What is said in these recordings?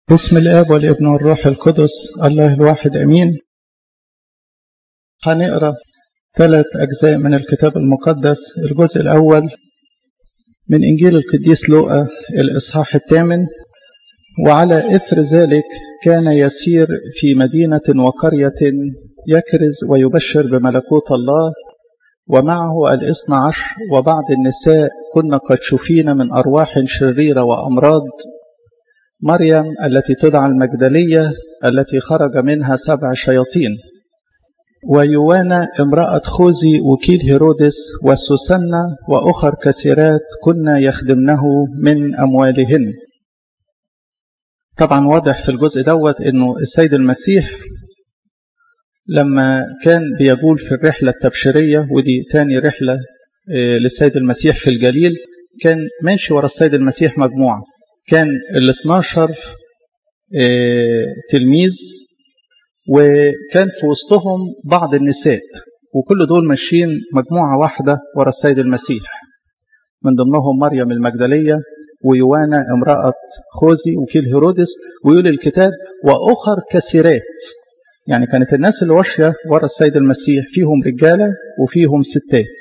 بسم الاب والابن والروح القدس الله الواحد امين هنقرا ثلاث اجزاء من الكتاب المقدس الجزء الاول من انجيل القديس لوقا الاصحاح الثامن وعلى اثر ذلك كان يسير في مدينه وقريه يكرز ويبشر بملكوت الله ومعه الاثنى عشر وبعض النساء كن قد شفين من ارواح شريره وامراض مريم التي تدعى المجدلية التي خرج منها سبع شياطين ويوانا امرأة خوذي وكيل هيرودس وسوسنة وأخر كثيرات كنا يخدمنه من أموالهن طبعا واضح في الجزء دوت أنه السيد المسيح لما كان بيقول في الرحلة التبشيرية ودي تاني رحلة للسيد المسيح في الجليل كان ماشي ورا السيد المسيح مجموعة كان ال 12 تلميذ وكان في وسطهم بعض النساء وكل دول ماشيين مجموعة واحدة ورا السيد المسيح من ضمنهم مريم المجدلية ويوانا امرأة خوذي وكيل هيرودس ويقول الكتاب وأخر كثيرات يعني كانت الناس اللي واشية ورا السيد المسيح فيهم رجالة وفيهم ستات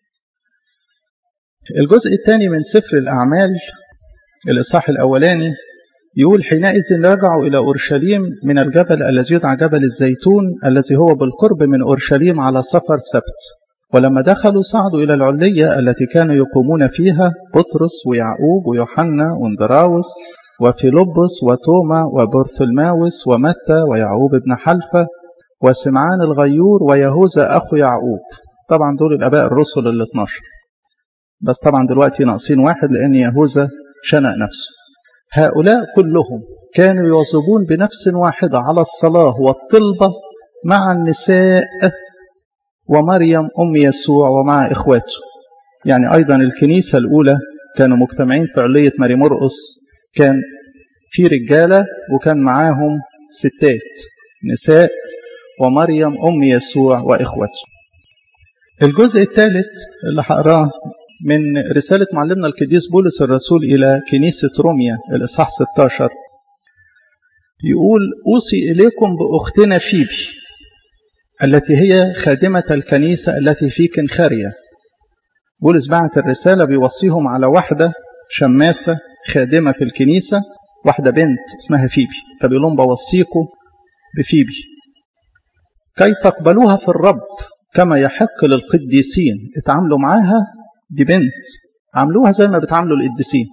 الجزء الثاني من سفر الأعمال الإصحاح الأولاني يقول حينئذ رجعوا إلى أورشليم من الجبل الذي يدعى جبل الزيتون الذي هو بالقرب من أورشليم على سفر سبت ولما دخلوا صعدوا إلى العلية التي كانوا يقومون فيها بطرس ويعقوب ويوحنا واندراوس وفيلبس وتوما وبرثلماوس ومتى ويعقوب بن حلفة وسمعان الغيور ويهوذا أخو يعقوب طبعا دول الآباء الرسل ال 12 بس طبعا دلوقتي ناقصين واحد لأن يهوذا شنق نفسه هؤلاء كلهم كانوا يواظبون بنفس واحدة على الصلاة والطلبة مع النساء ومريم أم يسوع ومع إخواته يعني أيضا الكنيسة الأولى كانوا مجتمعين في علية ماري مرقس كان في رجالة وكان معاهم ستات نساء ومريم أم يسوع وإخواته الجزء الثالث اللي هقراه من رسالة معلمنا القديس بولس الرسول إلى كنيسة روميا الإصحاح 16 يقول أوصي إليكم بأختنا فيبي التي هي خادمة الكنيسة التي في كنخاريا بولس بعت الرسالة بيوصيهم على واحدة شماسة خادمة في الكنيسة واحدة بنت اسمها فيبي فبيقول لهم بوصيكم بفيبي كي تقبلوها في الرب كما يحق للقديسين اتعاملوا معاها دي بنت عاملوها زي ما بتعاملوا القديسين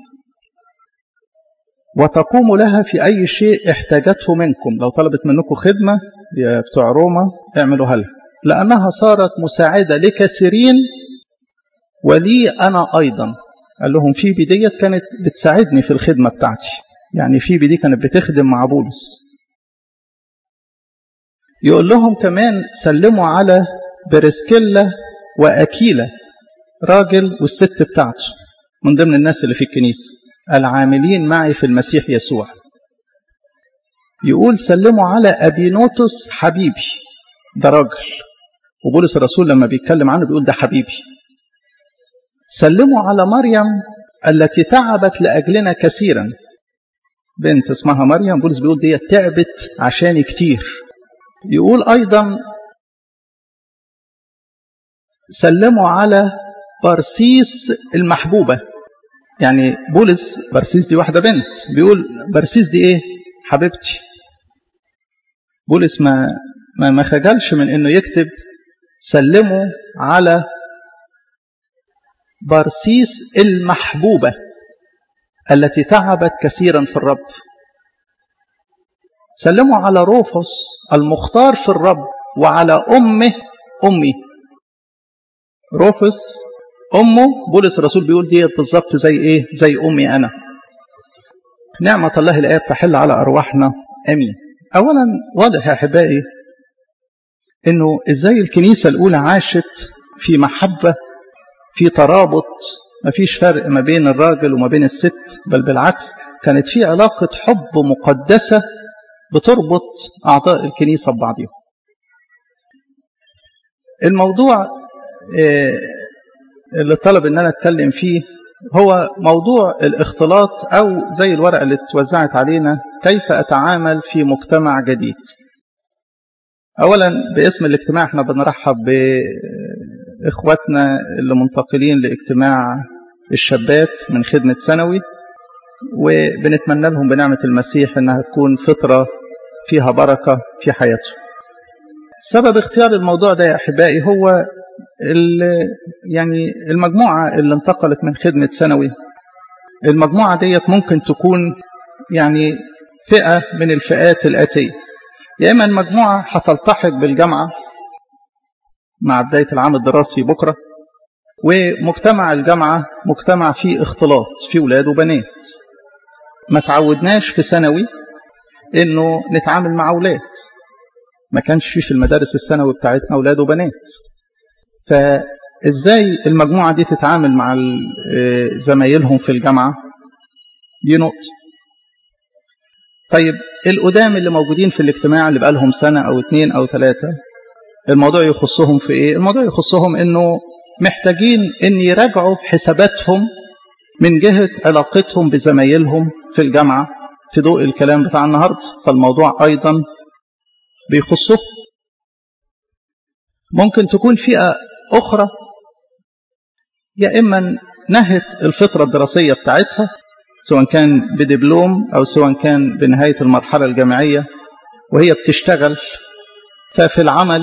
وتقوموا لها في أي شيء احتاجته منكم لو طلبت منكم خدمة يا بتوع روما اعملوها لها لأنها صارت مساعدة لكثيرين ولي أنا أيضا قال لهم فيبي ديت كانت بتساعدني في الخدمة بتاعتي يعني فيبي دي كانت بتخدم مع بولس يقول لهم كمان سلموا على بريسكيلا وأكيلا راجل والست بتاعته من ضمن الناس اللي في الكنيسة العاملين معي في المسيح يسوع يقول سلموا على أبينوتوس حبيبي ده راجل وبولس الرسول لما بيتكلم عنه بيقول ده حبيبي سلموا على مريم التي تعبت لأجلنا كثيرا بنت اسمها مريم بولس بيقول دي تعبت عشاني كتير يقول أيضا سلموا على برسيس المحبوبة يعني بولس برسيس دي واحدة بنت بيقول برسيس دي ايه حبيبتي بولس ما ما ما خجلش من انه يكتب سلموا على برسيس المحبوبة التي تعبت كثيرا في الرب سلموا على روفس المختار في الرب وعلى أمه أمي روفس أمه بولس الرسول بيقول دي بالظبط زي إيه زي أمي أنا نعمة الله الآية تحل على أرواحنا أمين أولا واضح يا أحبائي إنه إزاي الكنيسة الأولى عاشت في محبة في ترابط ما فيش فرق ما بين الراجل وما بين الست بل بالعكس كانت في علاقة حب مقدسة بتربط أعضاء الكنيسة ببعضهم الموضوع اللي طلب ان انا اتكلم فيه هو موضوع الاختلاط أو زي الورقة اللي اتوزعت علينا كيف أتعامل في مجتمع جديد أولا باسم الاجتماع احنا بنرحب بإخواتنا اللي منتقلين لاجتماع الشابات من خدمة ثانوي وبنتمنى لهم بنعمة المسيح انها تكون فترة فيها بركة في حياتهم سبب اختيار الموضوع ده يا أحبائي هو يعني المجموعة اللي انتقلت من خدمة ثانوي المجموعة ديت ممكن تكون يعني فئة من الفئات الآتية يا إما المجموعة هتلتحق بالجامعة مع بداية العام الدراسي بكرة ومجتمع الجامعة مجتمع فيه اختلاط فيه ولاد وبنات ما تعودناش في ثانوي انه نتعامل مع اولاد ما كانش فيه في المدارس الثانوي بتاعتنا اولاد وبنات فازاي المجموعة دي تتعامل مع زمايلهم في الجامعة دي نقطة طيب القدام اللي موجودين في الاجتماع اللي بقالهم سنة أو اتنين أو ثلاثة الموضوع يخصهم في إيه؟ الموضوع يخصهم إنه محتاجين إن يراجعوا حساباتهم من جهة علاقتهم بزمايلهم في الجامعة في ضوء الكلام بتاع النهاردة فالموضوع أيضا بيخصه ممكن تكون فئة أخرى يا إما نهت الفترة الدراسية بتاعتها سواء كان بدبلوم أو سواء كان بنهاية المرحلة الجامعية وهي بتشتغل ففي العمل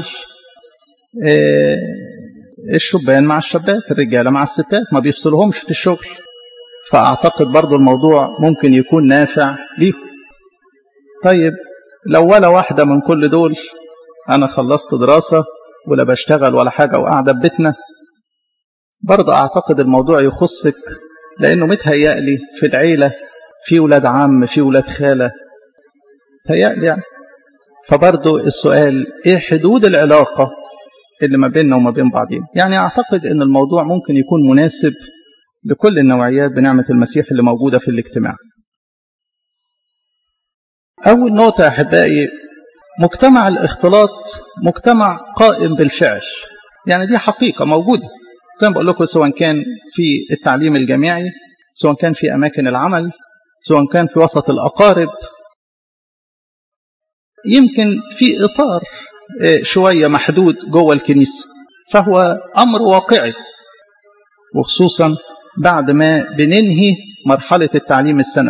الشبان مع الشابات الرجالة مع الستات ما بيفصلهمش في الشغل فأعتقد برضو الموضوع ممكن يكون نافع ليهم طيب لو ولا واحدة من كل دول أنا خلصت دراسة ولا بشتغل ولا حاجة وقاعدة ببيتنا برضه أعتقد الموضوع يخصك لأنه متهيألي في العيلة في ولاد عم في ولاد خالة تهيألي يعني فبرضه السؤال إيه حدود العلاقة اللي ما بيننا وما بين بعضين يعني أعتقد أن الموضوع ممكن يكون مناسب لكل النوعيات بنعمة المسيح اللي موجودة في الاجتماع أول نقطة يا أحبائي مجتمع الاختلاط مجتمع قائم بالفعل يعني دي حقيقة موجودة زي ما بقول لكم سواء كان في التعليم الجامعي سواء كان في أماكن العمل سواء كان في وسط الأقارب يمكن في إطار شوية محدود جوه الكنيسة فهو أمر واقعي وخصوصا بعد ما بننهي مرحلة التعليم الثانوي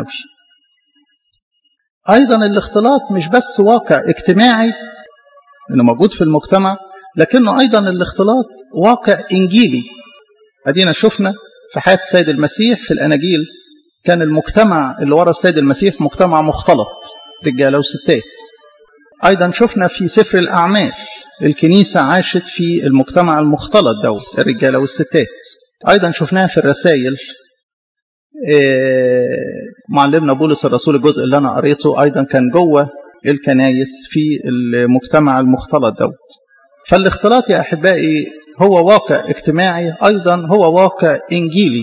أيضا الاختلاط مش بس واقع اجتماعي إنه موجود في المجتمع لكنه أيضا الاختلاط واقع إنجيلي أدينا شفنا في حياة السيد المسيح في الأناجيل كان المجتمع اللي ورا السيد المسيح مجتمع مختلط رجالة وستات أيضا شفنا في سفر الأعمال الكنيسة عاشت في المجتمع المختلط دوت الرجالة والستات أيضا شفناها في الرسائل معلمنا بولس الرسول الجزء اللي أنا قريته أيضا كان جوه الكنايس في المجتمع المختلط دوت فالاختلاط يا أحبائي هو واقع اجتماعي أيضا هو واقع إنجيلي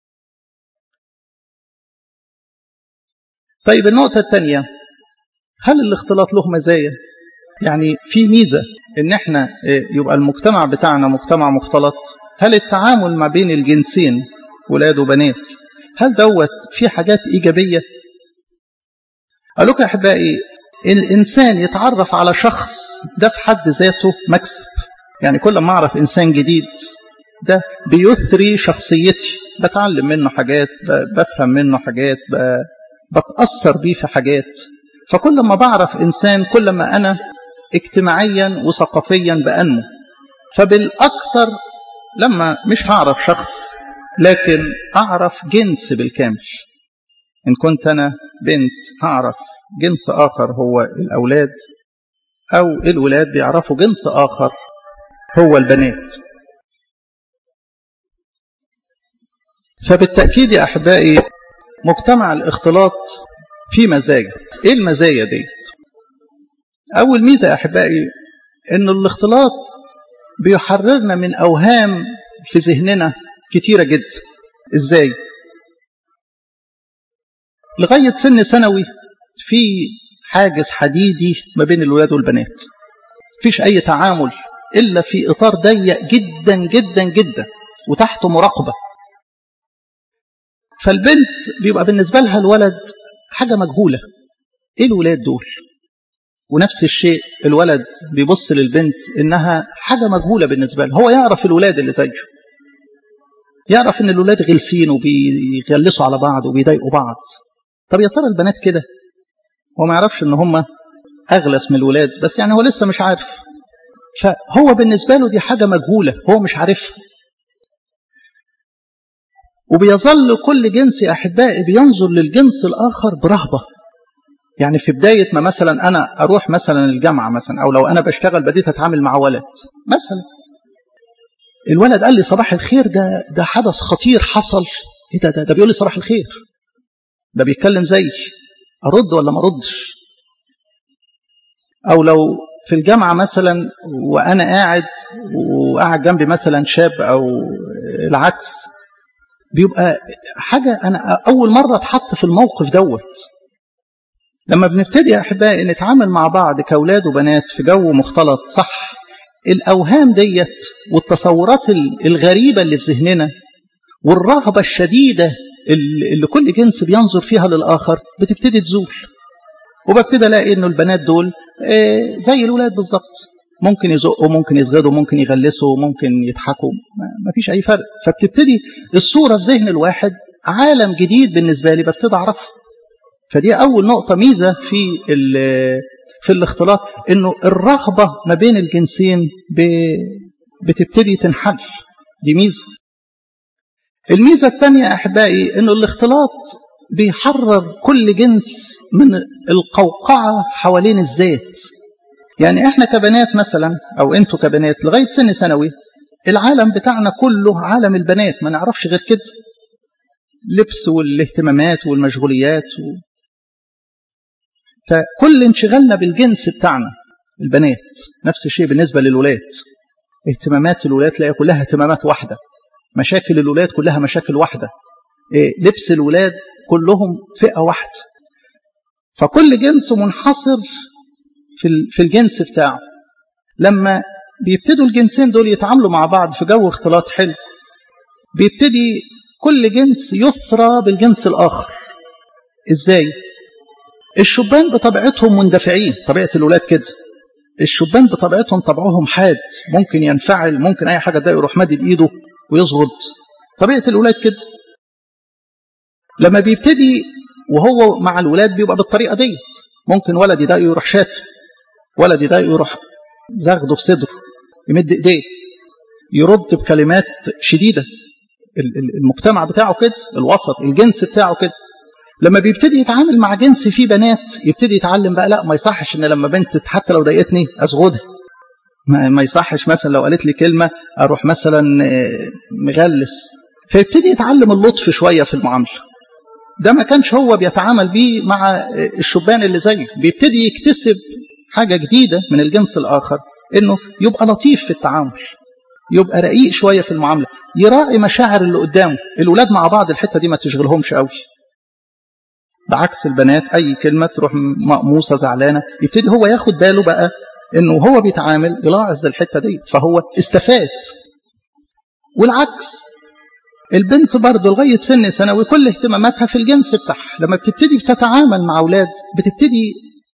طيب النقطة الثانية هل الاختلاط له مزايا يعني في ميزة ان احنا يبقى المجتمع بتاعنا مجتمع مختلط هل التعامل ما بين الجنسين ولاد وبنات هل دوت في حاجات إيجابية قال لكم يا أحبائي الإنسان يتعرف على شخص ده في حد ذاته مكسب يعني كل ما أعرف إنسان جديد ده بيثري شخصيتي بتعلم منه حاجات بفهم منه حاجات بتأثر بيه في حاجات فكل ما بعرف إنسان كل ما أنا اجتماعيا وثقافيا بأنمو فبالأكثر لما مش هعرف شخص لكن أعرف جنس بالكامل إن كنت أنا بنت هعرف جنس آخر هو الأولاد أو الولاد بيعرفوا جنس آخر هو البنات فبالتأكيد يا أحبائي مجتمع الاختلاط فيه مزايا إيه المزايا ديت أول ميزة يا أحبائي إن الاختلاط بيحررنا من أوهام في ذهننا كتيرة جدا إزاي لغاية سن ثانوي في حاجز حديدي ما بين الولاد والبنات فيش أي تعامل إلا في إطار ضيق جدا جدا جدا وتحته مراقبة فالبنت بيبقى بالنسبة لها الولد حاجة مجهولة ايه الولاد دول ونفس الشيء الولد بيبص للبنت انها حاجة مجهولة بالنسبة له هو يعرف الولاد اللي زيه يعرف ان الولاد غلسين وبيغلسوا على بعض وبيضايقوا بعض طب يا ترى البنات كده هو ما يعرفش ان هم اغلس من الولاد بس يعني هو لسه مش عارف فهو بالنسبة له دي حاجة مجهولة هو مش عارفها وبيظل كل جنس يا أحبائي بينظر للجنس الآخر برهبة يعني في بداية ما مثلا أنا أروح مثلا الجامعة مثلا أو لو أنا بشتغل بديت أتعامل مع ولد مثلا الولد قال لي صباح الخير ده ده حدث خطير حصل ايه ده ده, ده بيقول لي صباح الخير ده بيتكلم زي ارد ولا ما اردش او لو في الجامعه مثلا وانا قاعد وقاعد جنبي مثلا شاب او العكس بيبقى حاجه انا اول مره اتحط في الموقف دوت لما بنبتدي يا احبائي نتعامل مع بعض كاولاد وبنات في جو مختلط صح الأوهام ديت والتصورات الغريبة اللي في ذهننا والرغبة الشديدة اللي كل جنس بينظر فيها للآخر بتبتدي تزول وببتدي ألاقي إنه البنات دول زي الولاد بالظبط ممكن يزقوا ممكن يسغدوا ممكن يغلسوا ممكن يضحكوا ما فيش أي فرق فبتبتدي الصورة في ذهن الواحد عالم جديد بالنسبة لي ببتدي أعرفه فدي أول نقطة ميزة في في الاختلاط انه الرغبه ما بين الجنسين بتبتدي تنحل دي ميزه الميزه الثانيه يا احبائي انه الاختلاط بيحرر كل جنس من القوقعه حوالين الذات يعني احنا كبنات مثلا او انتوا كبنات لغايه سن ثانوي العالم بتاعنا كله عالم البنات ما نعرفش غير كده لبس والاهتمامات والمشغوليات و... فكل انشغالنا بالجنس بتاعنا البنات نفس الشيء بالنسبة للولاد اهتمامات الولاد تلاقي كلها اهتمامات واحدة مشاكل الولاد كلها مشاكل واحدة إيه لبس الولاد كلهم فئة واحدة فكل جنس منحصر في في الجنس بتاعه لما بيبتدوا الجنسين دول يتعاملوا مع بعض في جو اختلاط حلو بيبتدي كل جنس يثرى بالجنس الآخر ازاي الشبان بطبيعتهم مندفعين طبيعة الولاد كده الشبان بطبيعتهم طبعهم حاد ممكن ينفعل ممكن أي حاجة ده يروح مدد إيده ويصغد طبيعة الولاد كده لما بيبتدي وهو مع الولاد بيبقى بالطريقة ديت ممكن ولد يضايقه يروح شاتم ولد يضايقه يروح زغده في صدره يمد ايديه يرد بكلمات شديدة المجتمع بتاعه كده الوسط الجنس بتاعه كده لما بيبتدي يتعامل مع جنس فيه بنات يبتدي يتعلم بقى لا ما يصحش ان لما بنت حتى لو ضايقتني ازغدها ما يصحش مثلا لو قالت لي كلمه اروح مثلا مغلس فيبتدي يتعلم اللطف شويه في المعامله ده ما كانش هو بيتعامل بيه مع الشبان اللي زيه بيبتدي يكتسب حاجه جديده من الجنس الاخر انه يبقى لطيف في التعامل يبقى رقيق شويه في المعامله يراعي مشاعر اللي قدامه الولاد مع بعض الحته دي ما تشغلهمش قوي بعكس البنات اي كلمه تروح مقموصه زعلانه يبتدي هو ياخد باله بقى انه هو بيتعامل يلاحظ الحته دي فهو استفاد والعكس البنت برضه لغايه سن ثانوي كل اهتماماتها في الجنس بتاعها لما بتبتدي بتتعامل مع اولاد بتبتدي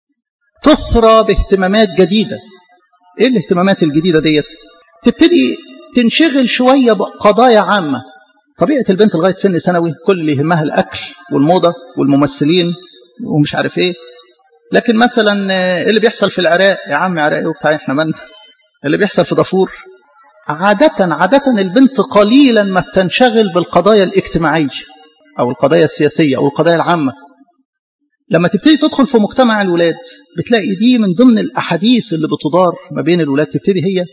تثرى باهتمامات جديده ايه الاهتمامات الجديده ديت تبتدي تنشغل شويه بقضايا عامه طبيعة البنت لغاية سن ثانوي كل اللي يهمها الأكل والموضة والممثلين ومش عارف إيه لكن مثلا اللي بيحصل في العراق يا عم عراق وبتاع احنا من اللي بيحصل في دافور عادة عادة البنت قليلا ما بتنشغل بالقضايا الاجتماعية أو القضايا السياسية أو القضايا العامة لما تبتدي تدخل في مجتمع الولاد بتلاقي دي من ضمن الأحاديث اللي بتدار ما بين الولاد تبتدي هي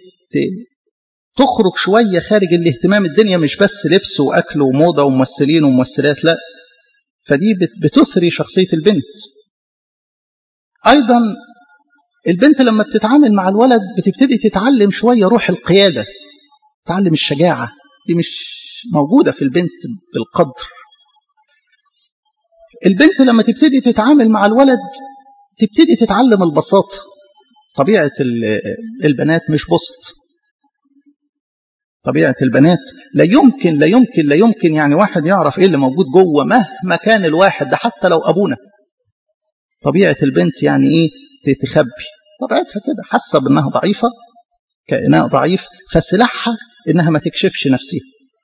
تخرج شوية خارج الاهتمام الدنيا مش بس لبس وأكل وموضة وممثلين وممثلات لا فدي بتثري شخصية البنت أيضا البنت لما بتتعامل مع الولد بتبتدي تتعلم شوية روح القيادة تتعلم الشجاعة دي مش موجودة في البنت بالقدر البنت لما تبتدي تتعامل مع الولد تبتدي تتعلم البساطة طبيعة البنات مش بسط طبيعة البنات لا يمكن لا يمكن لا يمكن يعني واحد يعرف ايه اللي موجود جوه مهما كان الواحد ده حتى لو ابونا طبيعة البنت يعني ايه تخبي طبيعتها كده حاسة بانها ضعيفة كإناء ضعيف فسلاحها انها ما تكشفش نفسها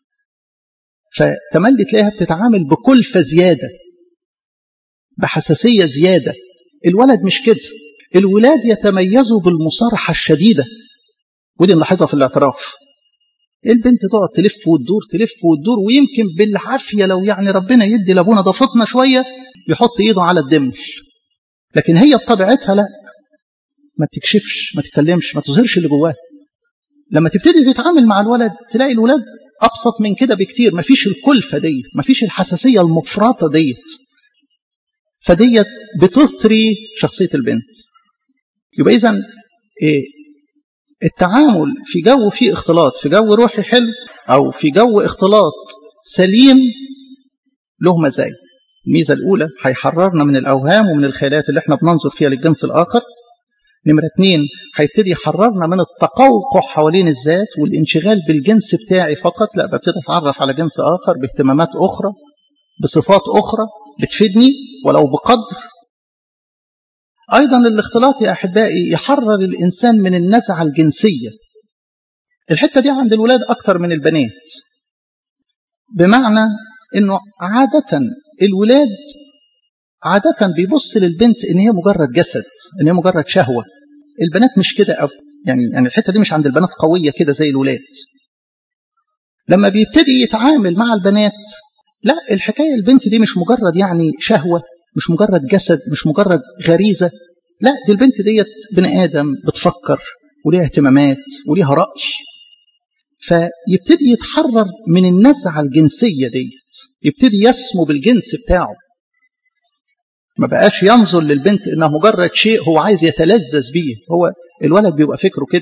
فتملي تلاقيها بتتعامل بكلفة زيادة بحساسية زيادة الولد مش كده الولاد يتميزوا بالمصارحة الشديدة ودي نلاحظها في الاعتراف البنت تقعد تلف وتدور تلف وتدور ويمكن بالعافية لو يعني ربنا يدي لابونا ضفتنا شوية يحط ايده على الدمل لكن هي بطبيعتها لا ما تكشفش ما تتكلمش ما تظهرش اللي جواها لما تبتدي تتعامل مع الولد تلاقي الولاد ابسط من كده بكتير ما فيش الكلفة ديت ما فيش الحساسية المفرطة ديت فديت بتثري شخصية البنت يبقى إذا إيه التعامل في جو فيه اختلاط في جو روحي حلو أو في جو اختلاط سليم له مزايا الميزة الأولى هيحررنا من الأوهام ومن الخيالات اللي احنا بننظر فيها للجنس الآخر نمرة اتنين هيبتدي يحررنا من التقوقع حوالين الذات والانشغال بالجنس بتاعي فقط لا ببتدي اتعرف على جنس آخر باهتمامات أخرى بصفات أخرى بتفيدني ولو بقدر أيضا الاختلاط يا أحبائي يحرر الإنسان من النزعة الجنسية الحتة دي عند الولاد أكتر من البنات بمعنى أنه عادة الولاد عادة بيبص للبنت إن هي مجرد جسد إن هي مجرد شهوة البنات مش كده أو يعني يعني الحتة دي مش عند البنات قوية كده زي الولاد لما بيبتدي يتعامل مع البنات لا الحكاية البنت دي مش مجرد يعني شهوة مش مجرد جسد مش مجرد غريزة لا دي البنت ديت بني آدم بتفكر وليها اهتمامات وليها رأي فيبتدي يتحرر من النزعة الجنسية ديت يبتدي يسمو بالجنس بتاعه ما بقاش ينظر للبنت انها مجرد شيء هو عايز يتلذذ بيه هو الولد بيبقى فكره كده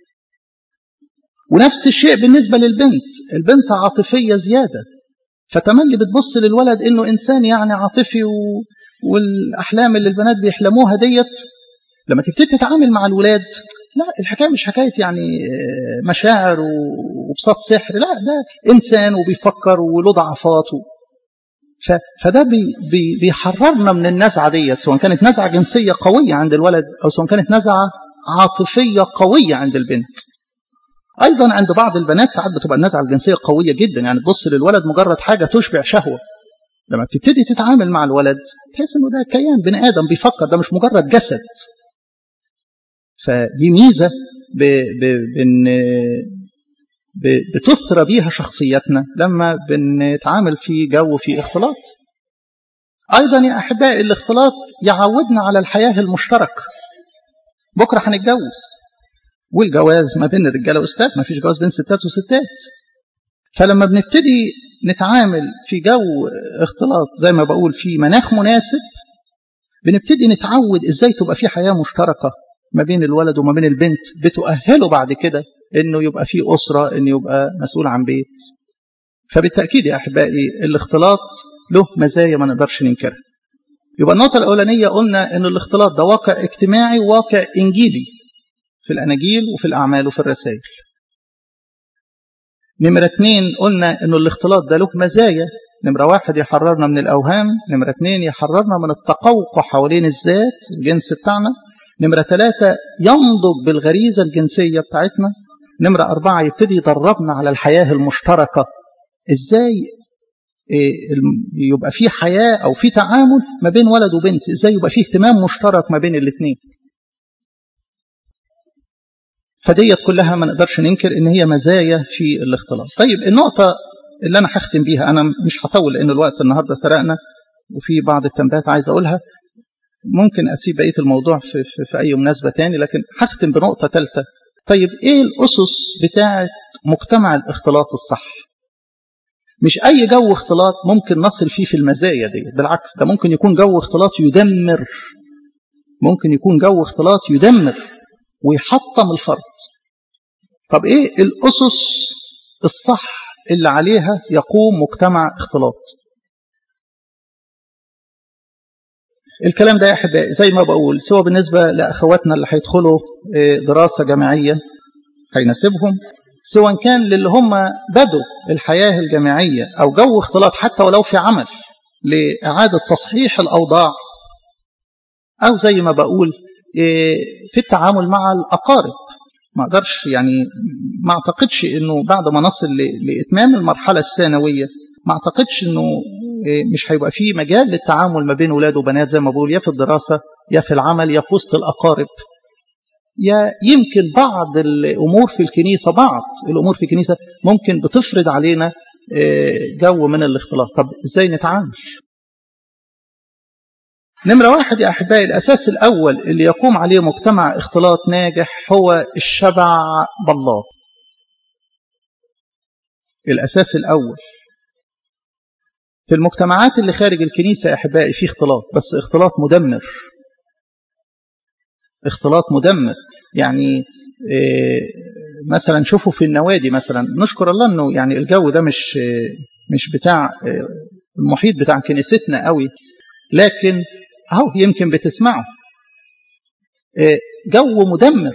ونفس الشيء بالنسبة للبنت البنت عاطفية زيادة فتملي بتبص للولد انه انسان يعني عاطفي و... والاحلام اللي البنات بيحلموها ديت لما تبتدي تتعامل مع الولاد لا الحكايه مش حكايه يعني مشاعر وبساط سحر لا ده انسان وبيفكر وله ضعفات و... ف... فده بي... بي... بيحررنا من النزعه ديت سواء كانت نزعه جنسيه قويه عند الولد او سواء كانت نزعه عاطفيه قويه عند البنت ايضا عند بعض البنات ساعات بتبقى النزعه الجنسيه قويه جدا يعني تبص للولد مجرد حاجه تشبع شهوه لما بتبتدي تتعامل مع الولد تحس انه ده كيان بني ادم بيفكر ده مش مجرد جسد فدي ميزه ب... ب... بن... ب... بتثرى بيها شخصيتنا لما بنتعامل في جو في اختلاط ايضا يا احبائي الاختلاط يعودنا على الحياه المشتركه بكره هنتجوز والجواز ما بين الرجاله والستات ما فيش جواز بين ستات وستات فلما بنبتدي نتعامل في جو اختلاط زي ما بقول في مناخ مناسب بنبتدي نتعود ازاي تبقى في حياه مشتركه ما بين الولد وما بين البنت بتؤهله بعد كده انه يبقى في اسره انه يبقى مسؤول عن بيت فبالتاكيد يا احبائي الاختلاط له مزايا ما نقدرش ننكرها يبقى النقطه الاولانيه قلنا ان الاختلاط ده واقع اجتماعي وواقع انجيلي في الأناجيل وفي الأعمال وفي الرسائل نمرة اتنين قلنا أنه الاختلاط ده له مزايا نمرة واحد يحررنا من الأوهام نمرة اتنين يحررنا من التقوقع حوالين الذات الجنس بتاعنا نمرة ثلاثة ينضج بالغريزة الجنسية بتاعتنا نمرة أربعة يبتدي يدربنا على الحياة المشتركة إزاي يبقى في حياة أو في تعامل ما بين ولد وبنت إزاي يبقى في اهتمام مشترك ما بين الاثنين فديت كلها ما نقدرش ننكر ان هي مزايا في الاختلاط طيب النقطة اللي انا هختم بيها انا مش هطول لان الوقت النهاردة سرقنا وفي بعض التنبيهات عايز اقولها ممكن اسيب بقية الموضوع في, في, في اي مناسبة تاني لكن هختم بنقطة ثالثة طيب ايه الاسس بتاعة مجتمع الاختلاط الصح مش اي جو اختلاط ممكن نصل فيه في المزايا دي بالعكس ده ممكن يكون جو اختلاط يدمر ممكن يكون جو اختلاط يدمر ويحطم الفرد طب ايه الاسس الصح اللي عليها يقوم مجتمع اختلاط الكلام ده يا احبائي زي ما بقول سواء بالنسبه لاخواتنا اللي هيدخلوا دراسه جامعيه هيناسبهم سواء كان للي هم بدوا الحياة الجامعية أو جو اختلاط حتى ولو في عمل لإعادة تصحيح الأوضاع أو زي ما بقول في التعامل مع الأقارب ما أقدرش يعني ما أعتقدش أنه بعد ما نصل لإتمام المرحلة الثانوية ما أعتقدش أنه مش هيبقى فيه مجال للتعامل ما بين ولاد وبنات زي ما بقول يا في الدراسة يا في العمل يا في وسط الأقارب يا يمكن بعض الأمور في الكنيسة بعض الأمور في الكنيسة ممكن بتفرض علينا جو من الاختلاط طب إزاي نتعامل نمرة واحد يا أحبائي الأساس الأول اللي يقوم عليه مجتمع اختلاط ناجح هو الشبع بالله الأساس الأول في المجتمعات اللي خارج الكنيسة يا أحبائي في اختلاط بس اختلاط مدمر اختلاط مدمر يعني مثلا شوفوا في النوادي مثلا نشكر الله انه يعني الجو ده مش مش بتاع المحيط بتاع كنيستنا قوي لكن اهو يمكن بتسمعوا جو مدمر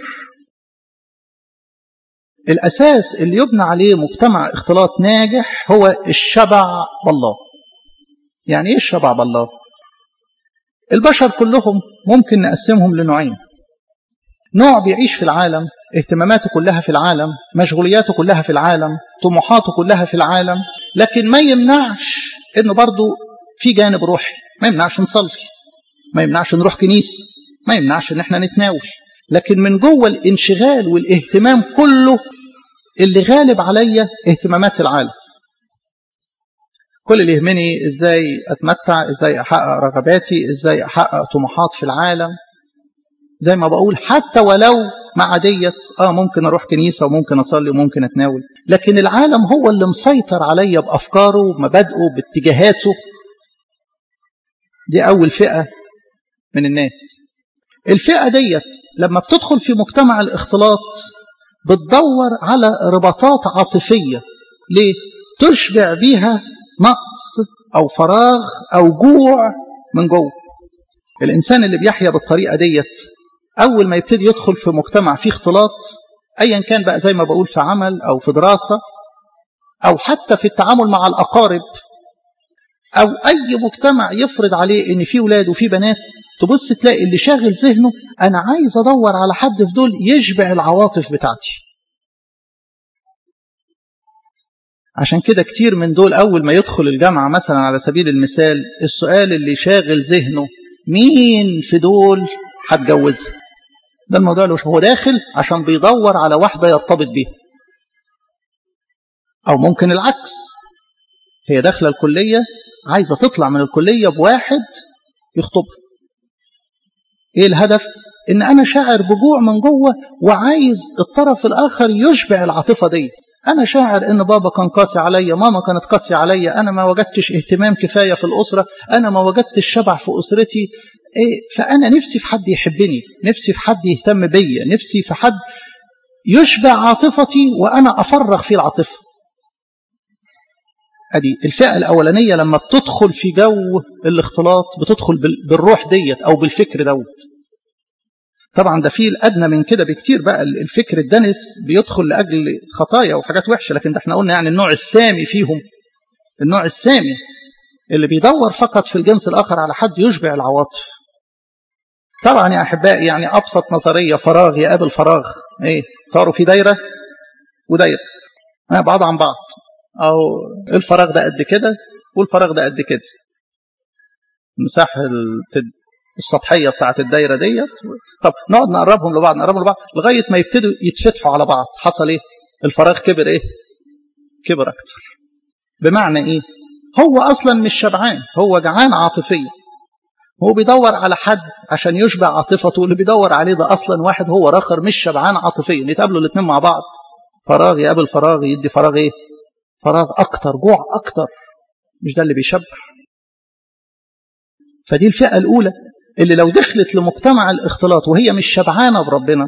الاساس اللي يبنى عليه مجتمع اختلاط ناجح هو الشبع بالله يعني ايه الشبع بالله البشر كلهم ممكن نقسمهم لنوعين نوع بيعيش في العالم اهتماماته كلها في العالم مشغولياته كلها في العالم طموحاته كلها في العالم لكن ما يمنعش انه برضه في جانب روحي ما يمنعش نصلي ما يمنعش نروح كنيسة ما يمنعش ان احنا نتناول لكن من جوه الانشغال والاهتمام كله اللي غالب عليا اهتمامات العالم كل اللي يهمني ازاي اتمتع ازاي احقق رغباتي ازاي احقق طموحات في العالم زي ما بقول حتى ولو مع ديت اه ممكن اروح كنيسه وممكن اصلي وممكن اتناول لكن العالم هو اللي مسيطر عليا بافكاره بمبادئه باتجاهاته دي اول فئه من الناس الفئه ديت لما بتدخل في مجتمع الاختلاط بتدور على رباطات عاطفيه ليه تشبع بيها نقص او فراغ او جوع من جوه الانسان اللي بيحيا بالطريقه ديت أول ما يبتدي يدخل في مجتمع فيه اختلاط أيا كان بقى زي ما بقول في عمل أو في دراسة أو حتى في التعامل مع الأقارب أو أي مجتمع يفرض عليه إن في ولاد وفي بنات تبص تلاقي اللي شاغل ذهنه أنا عايز أدور على حد في دول يشبع العواطف بتاعتي عشان كده كتير من دول أول ما يدخل الجامعة مثلا على سبيل المثال السؤال اللي شاغل ذهنه مين في دول هتجوزها ده الموضوع اللي هو داخل عشان بيدور على واحدة يرتبط بيها أو ممكن العكس هي داخلة الكلية عايزة تطلع من الكلية بواحد يخطبها إيه الهدف؟ إن أنا شاعر بجوع من جوه وعايز الطرف الآخر يشبع العاطفة دي أنا شاعر إن بابا كان قاسي عليا ماما كانت قاسية عليا أنا ما وجدتش اهتمام كفاية في الأسرة أنا ما وجدتش شبع في أسرتي إيه فأنا نفسي في حد يحبني نفسي في حد يهتم بيا نفسي في حد يشبع عاطفتي وأنا أفرغ فيه العاطفة أدي الفئة الأولانية لما بتدخل في جو الاختلاط بتدخل بالروح ديت أو بالفكر دوت طبعا ده فيه الأدنى من كده بكتير بقى الفكر الدنس بيدخل لأجل خطايا وحاجات وحشة لكن ده احنا قلنا يعني النوع السامي فيهم النوع السامي اللي بيدور فقط في الجنس الآخر على حد يشبع العواطف طبعا يا أحبائي يعني أبسط نظرية فراغ يقابل فراغ إيه صاروا في دايرة ودايرة بعض عن بعض أو الفراغ ده قد كده والفراغ ده قد كده المساحة السطحية بتاعت الدايرة ديت طب نقعد نقربهم لبعض نقربهم لبعض لغاية ما يبتدوا يتفتحوا على بعض حصل إيه الفراغ كبر إيه كبر أكتر بمعنى إيه هو أصلا مش شبعان هو جعان عاطفيا هو بيدور على حد عشان يشبع عاطفته اللي بيدور عليه ده أصلا واحد هو راخر مش شبعان عاطفيا يتقابلوا الاثنين مع بعض فراغ يقابل فراغ يدي فراغ إيه فراغ أكتر جوع أكتر مش ده اللي بيشبع فدي الفئة الأولى اللي لو دخلت لمجتمع الاختلاط وهي مش شبعانة بربنا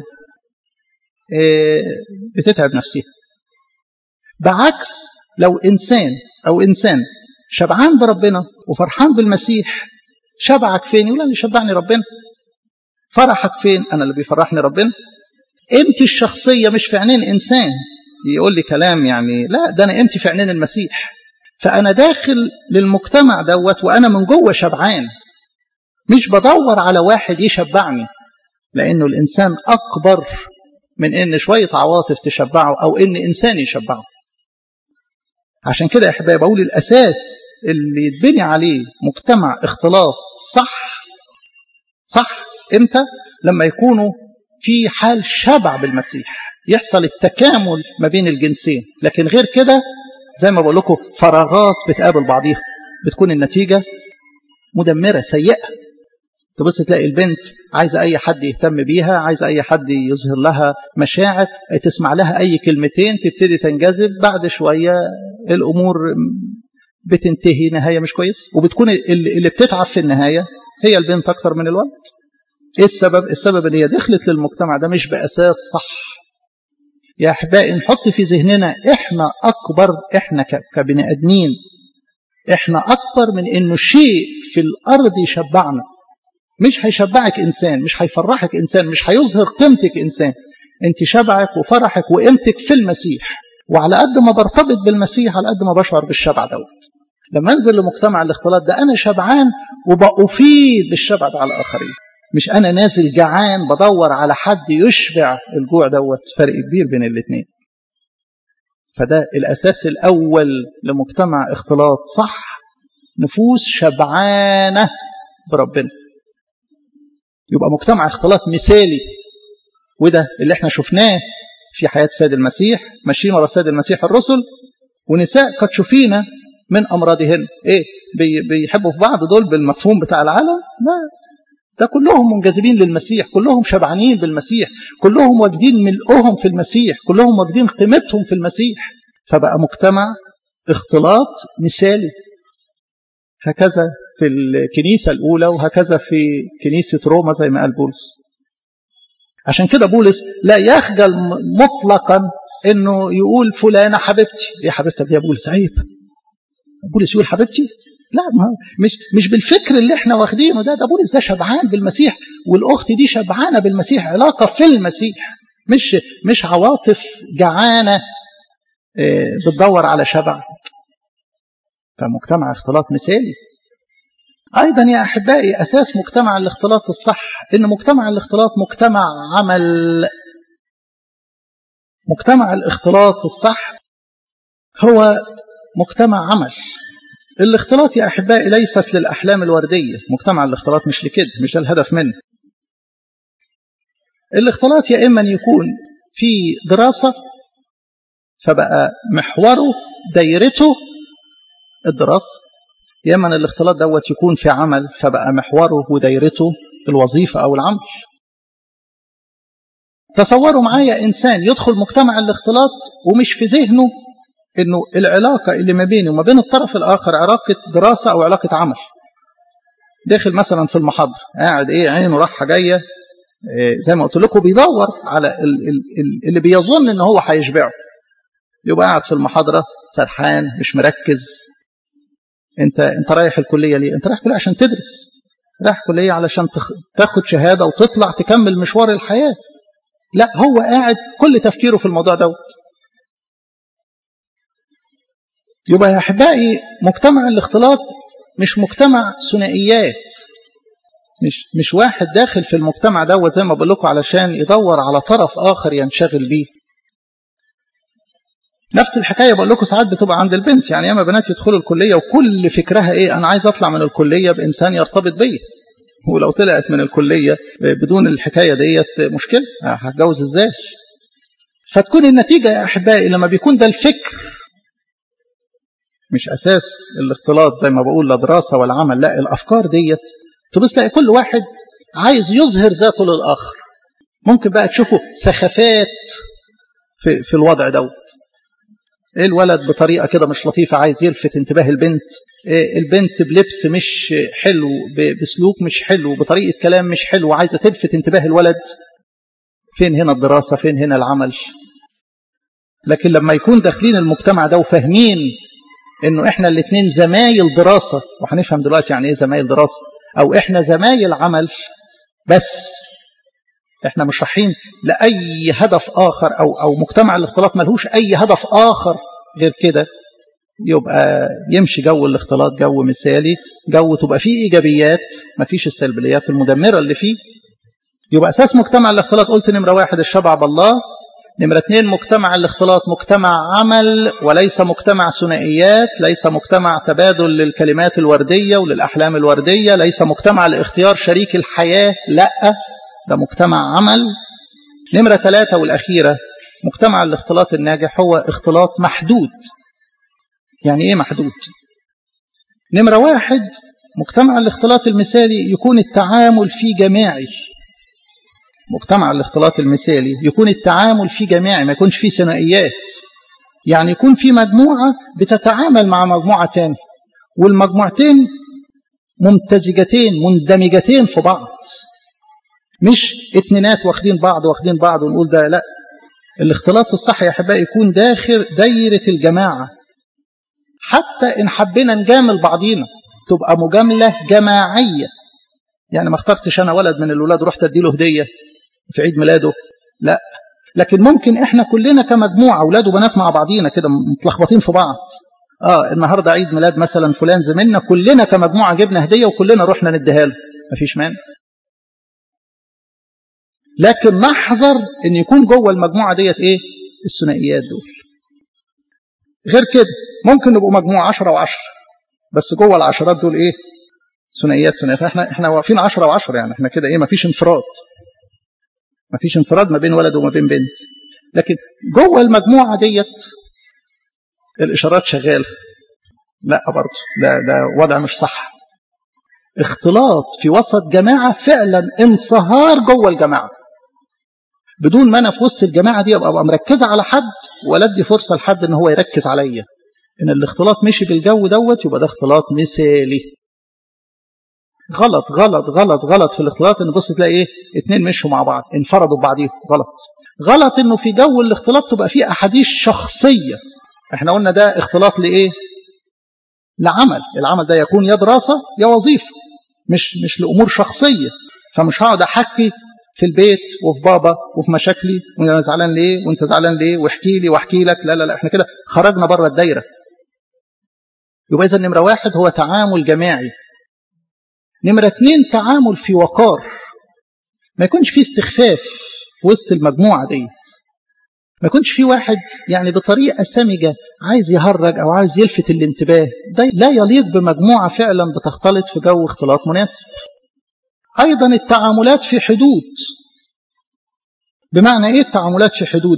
بتتعب نفسها بعكس لو إنسان أو إنسان شبعان بربنا وفرحان بالمسيح شبعك فين يقول اللي شبعني ربنا فرحك فين أنا اللي بيفرحني ربنا قيمتي الشخصية مش في عينين إنسان يقول لي كلام يعني لا ده انا قيمتي في عينين المسيح فانا داخل للمجتمع دوت وانا من جوه شبعان مش بدور على واحد يشبعني لانه الانسان اكبر من ان شويه عواطف تشبعه او ان انسان يشبعه عشان كده يا احبائي بقول الاساس اللي يتبني عليه مجتمع اختلاط صح صح امتى لما يكونوا في حال شبع بالمسيح يحصل التكامل ما بين الجنسين لكن غير كده زي ما بقول لكم فراغات بتقابل بعضيها بتكون النتيجه مدمره سيئه تبص تلاقي البنت عايزه اي حد يهتم بيها عايزه اي حد يظهر لها مشاعر تسمع لها اي كلمتين تبتدي تنجذب بعد شويه الامور بتنتهي نهايه مش كويس وبتكون اللي بتتعب في النهايه هي البنت اكثر من الولد ايه السبب السبب ان هي دخلت للمجتمع ده مش باساس صح يا احبائي نحط في ذهننا احنا اكبر احنا كبني ادمين احنا اكبر من انه شيء في الارض يشبعنا مش هيشبعك انسان مش هيفرحك انسان مش هيظهر قيمتك انسان انت شبعك وفرحك وقيمتك في المسيح وعلى قد ما برتبط بالمسيح على قد ما بشعر بالشبع دوت لما انزل لمجتمع الاختلاط ده انا شبعان وبأفيد بالشبع ده على الاخرين مش انا نازل جعان بدور على حد يشبع الجوع دوت فرق كبير بين الاثنين فده الاساس الاول لمجتمع اختلاط صح نفوس شبعانه بربنا يبقى مجتمع اختلاط مثالي وده اللي احنا شفناه في حياة سيد المسيح ماشيين ورا سيد المسيح الرسل ونساء قد شفينا من أمراضهن إيه بيحبوا في بعض دول بالمفهوم بتاع العالم لا ده كلهم منجذبين للمسيح كلهم شبعانين بالمسيح كلهم واجدين ملؤهم في المسيح كلهم واجدين قيمتهم في المسيح فبقى مجتمع اختلاط مثالي هكذا في الكنيسة الأولى وهكذا في كنيسة روما زي ما قال بولس عشان كده بولس لا يخجل مطلقا انه يقول فلانة حبيبتي ايه حبيبتك يا بولس عيب بولس يقول حبيبتي لا ما مش مش بالفكر اللي احنا واخدينه ده ده بولس ده شبعان بالمسيح والاخت دي شبعانه بالمسيح علاقه في المسيح مش مش عواطف جعانه بتدور على شبع فمجتمع اختلاط مثالي أيضا يا أحبائي أساس مجتمع الاختلاط الصح إن مجتمع الاختلاط مجتمع عمل مجتمع الاختلاط الصح هو مجتمع عمل الاختلاط يا أحبائي ليست للأحلام الوردية مجتمع الاختلاط مش لكده مش ده الهدف منه الاختلاط يا إما أن يكون في دراسة فبقى محوره دايرته الدراسة يا اما الاختلاط دوت يكون في عمل فبقى محوره ودايرته الوظيفه او العمل تصوروا معايا انسان يدخل مجتمع الاختلاط ومش في ذهنه انه العلاقه اللي ما بينه وما بين الطرف الاخر علاقه دراسه او علاقه عمل داخل مثلا في المحاضره قاعد ايه عينه رايحه جايه إيه زي ما قلت لكم بيدور على اللي بيظن ان هو هيشبعه يبقى قاعد في المحاضره سرحان مش مركز انت انت رايح الكليه ليه انت رايح الكليه عشان تدرس رايح كليه علشان تخ... تاخد شهاده وتطلع تكمل مشوار الحياه لا هو قاعد كل تفكيره في الموضوع دوت يبقى يا احبائي مجتمع الاختلاط مش مجتمع ثنائيات مش مش واحد داخل في المجتمع دوت زي ما بقول لكم علشان يدور على طرف اخر ينشغل بيه نفس الحكايه بقول لكم ساعات بتبقى عند البنت يعني ياما بنات يدخلوا الكليه وكل فكرها ايه انا عايز اطلع من الكليه بانسان يرتبط بيا ولو طلعت من الكليه بدون الحكايه ديت مشكله هتجوز ازاي فتكون النتيجه يا احبائي لما بيكون ده الفكر مش اساس الاختلاط زي ما بقول لا دراسه ولا عمل لا الافكار ديت تبص تلاقي كل واحد عايز يظهر ذاته للاخر ممكن بقى تشوفوا سخافات في في الوضع دوت الولد بطريقه كده مش لطيفه عايز يلفت انتباه البنت البنت بلبس مش حلو بسلوك مش حلو بطريقه كلام مش حلو عايزه تلفت انتباه الولد فين هنا الدراسه فين هنا العمل لكن لما يكون داخلين المجتمع ده وفاهمين انه احنا الاثنين زمايل دراسه وهنفهم دلوقتي يعني ايه زمايل دراسه او احنا زمايل عمل بس احنا مش رايحين لاي هدف اخر او او مجتمع الاختلاط ملهوش اي هدف اخر غير كده يبقى يمشي جو الاختلاط جو مثالي جو تبقى فيه ايجابيات مفيش السلبيات المدمره اللي فيه يبقى اساس مجتمع الاختلاط قلت نمره واحد الشبع بالله نمرة اثنين مجتمع الاختلاط مجتمع عمل وليس مجتمع ثنائيات ليس مجتمع تبادل للكلمات الوردية وللأحلام الوردية ليس مجتمع لاختيار شريك الحياة لا ده مجتمع عمل نمرة ثلاثة والأخيرة مجتمع الاختلاط الناجح هو اختلاط محدود يعني ايه محدود نمرة واحد مجتمع الاختلاط المثالي يكون التعامل فيه جماعي مجتمع الاختلاط المثالي يكون التعامل فيه جماعي ما يكونش فيه ثنائيات يعني يكون في مجموعة بتتعامل مع مجموعة تاني والمجموعتين ممتزجتين مندمجتين في بعض مش اتنينات واخدين بعض واخدين بعض ونقول ده لا الاختلاط الصح يا احبائي يكون داخل دايرة الجماعة حتى ان حبينا نجامل بعضينا تبقى مجاملة جماعية يعني ما اخترتش انا ولد من الولاد ورحت اديله هدية في عيد ميلاده لا لكن ممكن احنا كلنا كمجموعة اولاد وبنات مع بعضينا كده متلخبطين في بعض اه النهارده عيد ميلاد مثلا فلان زميلنا كلنا كمجموعة جبنا هدية وكلنا رحنا نديها له مفيش مانع لكن نحذر ان يكون جوه المجموعة ديت ايه الثنائيات دول غير كده ممكن نبقوا مجموعة 10 و10 بس جوه العشرات دول ايه ثنائيات ثنائيات فاحنا احنا واقفين 10 و10 يعني احنا كده ايه مفيش انفراد مفيش انفراد ما بين ولد وما بين بنت لكن جوه المجموعة ديت الإشارات شغالة لا برضه ده ده وضع مش صح اختلاط في وسط جماعة فعلا انصهار جوه الجماعة بدون ما انا في وسط الجماعة دي ابقى مركزة على حد ولا ادي فرصة لحد ان هو يركز عليا ان الاختلاط مشي بالجو دوت يبقى ده اختلاط مثالي غلط غلط غلط غلط في الاختلاط ان بص تلاقي ايه اتنين مشوا مع بعض انفردوا ببعضيهم غلط غلط انه في جو الاختلاط تبقى فيه احاديث شخصيه احنا قلنا ده اختلاط لايه لعمل العمل ده يكون يا دراسه يا وظيفه مش مش لامور شخصيه فمش هقعد احكي في البيت وفي بابا وفي مشاكلي وانا زعلان ليه وانت زعلان ليه واحكي لي واحكي لك لا لا لا احنا كده خرجنا بره الدايره يبقى اذا نمره واحد هو تعامل جماعي نمرة اتنين تعامل في وقار ما يكونش فيه استخفاف في وسط المجموعة ديت ما يكونش في واحد يعني بطريقة سمجة عايز يهرج أو عايز يلفت الانتباه ده لا يليق بمجموعة فعلا بتختلط في جو اختلاط مناسب أيضا التعاملات في حدود بمعنى إيه التعاملات في حدود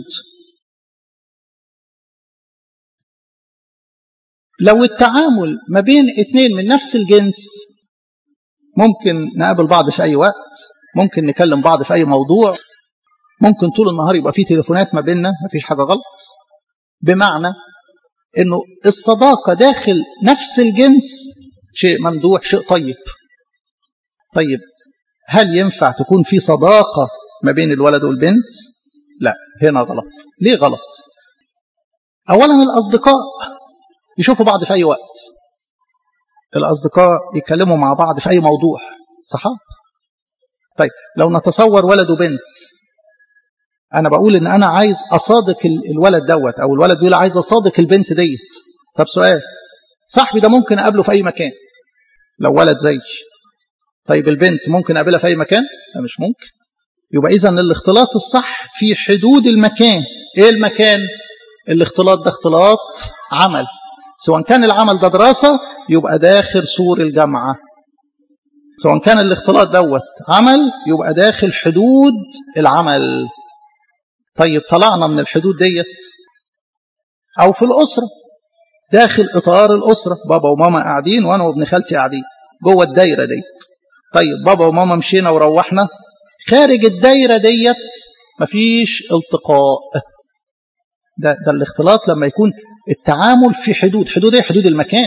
لو التعامل ما بين اتنين من نفس الجنس ممكن نقابل بعض في أي وقت ممكن نكلم بعض في أي موضوع ممكن طول النهار يبقى فيه تليفونات ما بيننا ما فيش حاجة غلط بمعنى انه الصداقة داخل نفس الجنس شيء ممدوح شيء طيب طيب هل ينفع تكون في صداقة ما بين الولد والبنت لا هنا غلط ليه غلط اولا الاصدقاء يشوفوا بعض في اي وقت الأصدقاء يتكلموا مع بعض في أي موضوع صحاب طيب لو نتصور ولد وبنت أنا بقول إن أنا عايز أصادق الولد دوت أو الولد بيقول عايز أصادق البنت ديت طب سؤال صاحبي ده ممكن أقابله في أي مكان لو ولد زي طيب البنت ممكن أقابلها في أي مكان لا مش ممكن يبقى إذا الاختلاط الصح في حدود المكان إيه المكان الاختلاط ده اختلاط عمل سواء كان العمل ده دراسة يبقى داخل سور الجامعة سواء كان الاختلاط دوت عمل يبقى داخل حدود العمل طيب طلعنا من الحدود ديت أو في الأسرة داخل إطار الأسرة بابا وماما قاعدين وأنا وابن خالتي قاعدين جوه الدايرة ديت طيب بابا وماما مشينا وروحنا خارج الدايرة ديت مفيش التقاء ده, ده الاختلاط لما يكون التعامل في حدود حدود ايه حدود المكان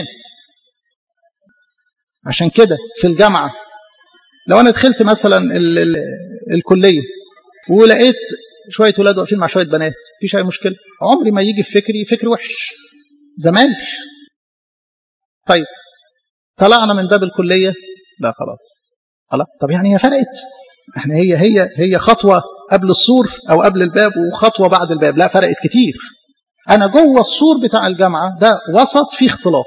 عشان كده في الجامعة لو أنا دخلت مثلا ال ال الكلية ولقيت شوية ولاد واقفين مع شوية بنات مفيش أي مشكلة عمري ما يجي في فكري فكر وحش زمان طيب طلعنا من باب الكلية لا خلاص خلاص طب يعني هي فرقت احنا هي هي هي خطوه قبل السور او قبل الباب وخطوه بعد الباب لا فرقت كتير انا جوه السور بتاع الجامعه ده وسط فيه اختلاط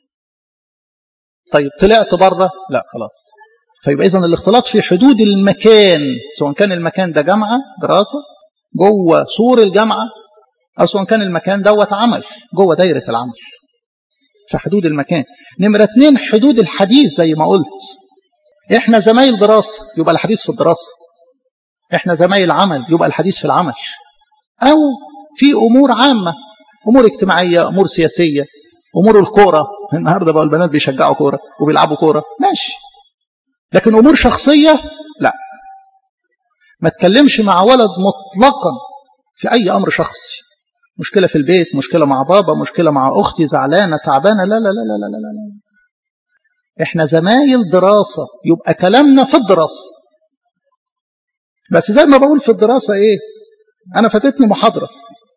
طيب طلعت بره لا خلاص فيبقى اذا الاختلاط في حدود المكان سواء كان المكان ده جامعه دراسه جوه سور الجامعه او سواء كان المكان دوت عمل جوه دايره العمل في حدود المكان نمره اتنين حدود الحديث زي ما قلت احنا زمايل دراسه يبقى الحديث في الدراسه احنا زمايل عمل يبقى الحديث في العمل او في امور عامه امور اجتماعيه امور سياسيه امور الكوره النهارده بقى البنات بيشجعوا كوره وبيلعبوا كوره ماشي لكن امور شخصيه لا ما تكلمش مع ولد مطلقا في اي امر شخصي مشكله في البيت مشكله مع بابا مشكله مع اختي زعلانه تعبانه لا لا لا لا لا لا, لا. احنا زمايل دراسه يبقى كلامنا في الدراسه بس زي ما بقول في الدراسه ايه انا فاتتني محاضره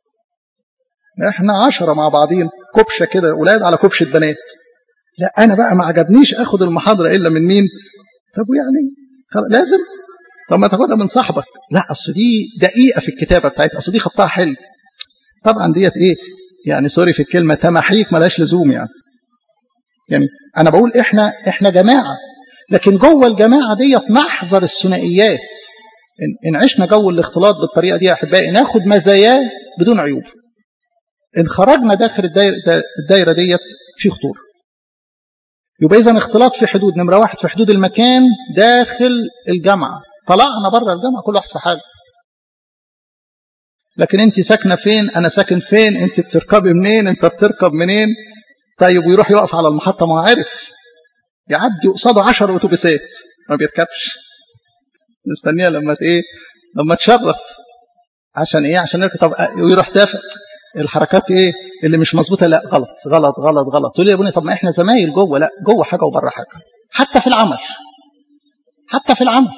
احنا عشرة مع بعضين كبشه كده ولاد على كبشه بنات لا انا بقى ما عجبنيش اخد المحاضره الا من مين طب يعني لازم طب ما تاخدها من صاحبك لا اصل دي دقيقه في الكتابه بتاعتها اصل دي خطها حلو طبعا ديت ايه يعني سوري في الكلمه تماحيك ملهاش لزوم يعني يعني انا بقول احنا احنا جماعه لكن جوه الجماعه ديت نحذر الثنائيات ان عشنا جو الاختلاط بالطريقه دي يا احبائي ناخد مزاياه بدون عيوب ان خرجنا داخل الدايره, الدايرة ديت في خطوره يبقى اذا اختلاط في حدود نمره واحد في حدود المكان داخل الجامعه طلعنا بره الجامعه كل واحد في حاجه لكن انت ساكنه فين انا ساكن فين انت بتركبي منين انت بتركب منين طيب ويروح يقف على المحطه ما هو عارف يعدي قصاده 10 اتوبيسات ما بيركبش مستنيه لما ايه لما تشرف عشان ايه عشان يركب طب ويروح دافع الحركات ايه اللي مش مظبوطه لا غلط غلط غلط غلط تقول لي يا ابني طب ما احنا زمايل جوه لا جوه حاجه وبره حاجه حتى في العمل حتى في العمل